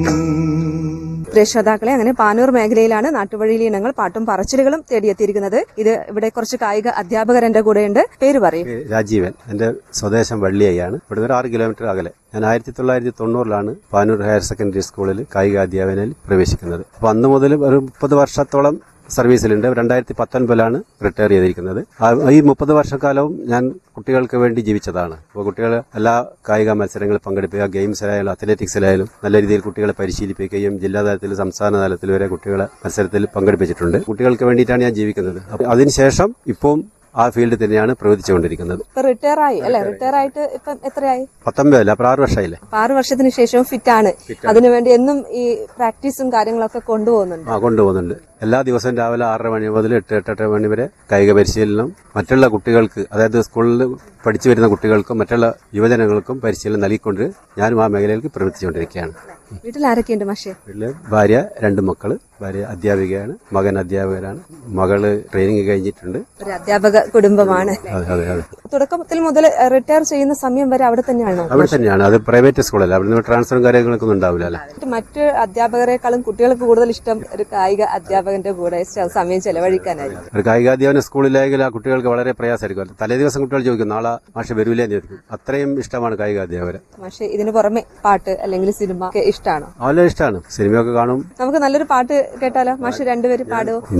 പ്രിയ ശ്രോതാക്കളെ അങ്ങനെ പാനൂർ മേഖലയിലാണ് നാട്ടുവഴിയിലെ ഇനങ്ങൾ പാട്ടും പറച്ചിലുകളും തേടിയെത്തിയിരിക്കുന്നത് ഇത് ഇവിടെ കുറച്ച് കായിക അധ്യാപകർ എന്റെ കൂടെയുണ്ട് പേര് പറയും പേര് രാജീവൻ എന്റെ സ്വദേശം വള്ളിയായാണ് ഇവിടെ ഒരു ആറ് കിലോമീറ്റർ അകലെ ഞാൻ ആയിരത്തി തൊള്ളായിരത്തി തൊണ്ണൂറിലാണ് പാനൂർ ഹയർ സെക്കൻഡറി സ്കൂളിൽ കായിക അധ്യാപനയിൽ പ്രവേശിക്കുന്നത് അപ്പൊ അന്ന് മുതൽ ഒരു മുപ്പത് വർഷത്തോളം സർവീസിലുണ്ട് രണ്ടായിരത്തി പത്തൊൻപതിലാണ് റിട്ടയർ ചെയ്തിരിക്കുന്നത് ആ- ഈ മുപ്പത് വർഷക്കാലവും ഞാൻ കുട്ടികൾക്ക് വേണ്ടി ജീവിച്ചതാണ് അപ്പോൾ കുട്ടികൾ എല്ലാ കായിക മത്സരങ്ങളിൽ പങ്കെടുപ്പിക്കുക ഗെയിംസിലായാലും അത്ലറ്റിക്സിലായാലും നല്ല രീതിയിൽ കുട്ടികളെ പരിശീലിപ്പിക്കുകയും ജില്ലാ തലത്തിൽ സംസ്ഥാന തലത്തിൽ വരെ കുട്ടികളെ മത്സരത്തിൽ പങ്കെടുപ്പിച്ചിട്ടുണ്ട് കുട്ടികൾക്ക് വേണ്ടിയിട്ടാണ് ഞാൻ ജീവിക്കുന്നത് അപ്പോൾ അതിനുശേഷം ഇപ്പം ആ ഫീൽഡിൽ തന്നെയാണ് പ്രവർത്തിച്ചുകൊണ്ടിരിക്കുന്നത് ഇപ്പൊ റിട്ടയർ ആയി അല്ലെ റിട്ടയർ ആയിട്ട് ഇപ്പം എത്രയായി പത്തൊമ്പതല്ല അപ്പൊ ആറ് വർഷമായില്ലേ അപ്പൊ ആറ് വർഷത്തിന് ശേഷവും ഫിറ്റ് ആണ് അതിനുവേണ്ടി എന്നും ഈ പ്രാക്ടീസും കാര്യങ്ങളൊക്കെ കൊണ്ടുപോകുന്നുണ്ട് ആ കൊണ്ടുപോകുന്നുണ്ട് എല്ലാ ദിവസവും രാവിലെ ആറര മണി മുതൽ എട്ട് എട്ടെട്ട് മണി വരെ കായിക പരിശീലനം മറ്റുള്ള കുട്ടികൾക്ക് അതായത് സ്കൂളിൽ പഠിച്ചു വരുന്ന കുട്ടികൾക്കും മറ്റുള്ള യുവജനങ്ങൾക്കും പരിശീലനം നൽകിക്കൊണ്ട് ഞാനും ആ മേഖലയിലേക്ക് പ്രവർത്തിച്ചുകൊണ്ടിരിക്കുകയാണ് വീട്ടിൽ ആരൊക്കെയുണ്ട് മാഷെ വീട്ടില് ഭാര്യ രണ്ട് മക്കള് ഭാര്യ അധ്യാപികയാണ് മകൻ അധ്യാപകരാണ് മകള് ട്രെയിനിങ് കഴിഞ്ഞിട്ടുണ്ട് ഒരു അധ്യാപക കുടുംബമാണ് അതെ അതെ അതെ തുടക്കത്തിൽ മുതൽ റിട്ടയർ ചെയ്യുന്ന സമയം വരെ അവിടെ തന്നെയാണോ അവിടെ തന്നെയാണ് അത് പ്രൈവറ്റ് സ്കൂളല്ല അവിടെ നിന്ന് ട്രാൻസ്ഫറും കാര്യങ്ങളൊന്നും ഉണ്ടാവില്ല അല്ലേ മറ്റ് അധ്യാപകരെക്കാളും കുട്ടികൾക്ക് കൂടുതൽ ഇഷ്ടം ഒരു കായിക അധ്യാപകന്റെ കൂടെ സ- സമയം ചെലവഴിക്കാനായിരിക്കും ഒരു കായികാധ്യാപന സ്കൂളിലായെങ്കിൽ ആ കുട്ടികൾക്ക് വളരെ പ്രയാസമായിരിക്കും തലേ ദിവസം കുട്ടികൾ ചോദിക്കും നാളെ മാഷ് വരൂലേ എന്ന് ചോദിക്കും അത്രയും ഇഷ്ടമാണ് കായികാധ്യാപനം പക്ഷെ ഇതിന് പുറമെ പാട്ട് അല്ലെങ്കിൽ സിനിമ ഒക്കെ ഇഷ്ടമാണോ വളരെ ഇഷ്ടമാണ് സിനിമയൊക്കെ കാണും നമുക്ക് നല്ലൊരു പാട്ട് കേട്ടാലോ മാഷ് രണ്ടുപേരും പാടുവോ